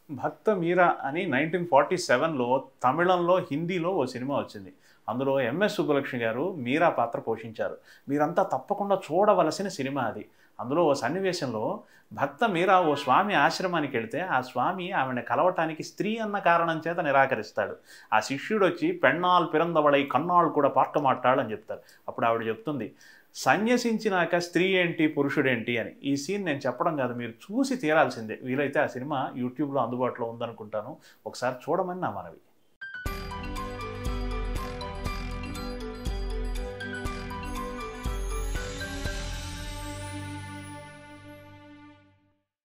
భక్త మీరా అని nineteen forty సెవెన్లో తమిళంలో హిందీలో ఓ సినిమా వచ్చింది అందులో ఎంఎస్ సుబ్బలక్ష్మి గారు మీరా పాత్ర పోషించారు మీరంతా తప్పకుండా చూడవలసిన సినిమా అది అందులో ఓ సన్నివేశంలో భక్త మీరా ఓ స్వామి ఆశ్రమానికి వెళ్తే ఆ స్వామి ఆమెను కలవటానికి స్త్రీ అన్న కారణం చేత నిరాకరిస్తాడు ఆ శిష్యుడు వచ్చి పెన్నాల్ పిరందవడై కన్నాళ్ళు కూడా పాట మాట్లాడు అని చెప్తారు అప్పుడు ఆవిడ చెప్తుంది సన్యసించినాక స్త్రీ ఏంటి పురుషుడేంటి అని ఈ సీన్ నేను చెప్పడం కాదు మీరు చూసి తీరాల్సిందే వీలైతే ఆ సినిమా యూట్యూబ్లో అందుబాటులో ఉందనుకుంటాను ఒకసారి చూడమని నా మనవి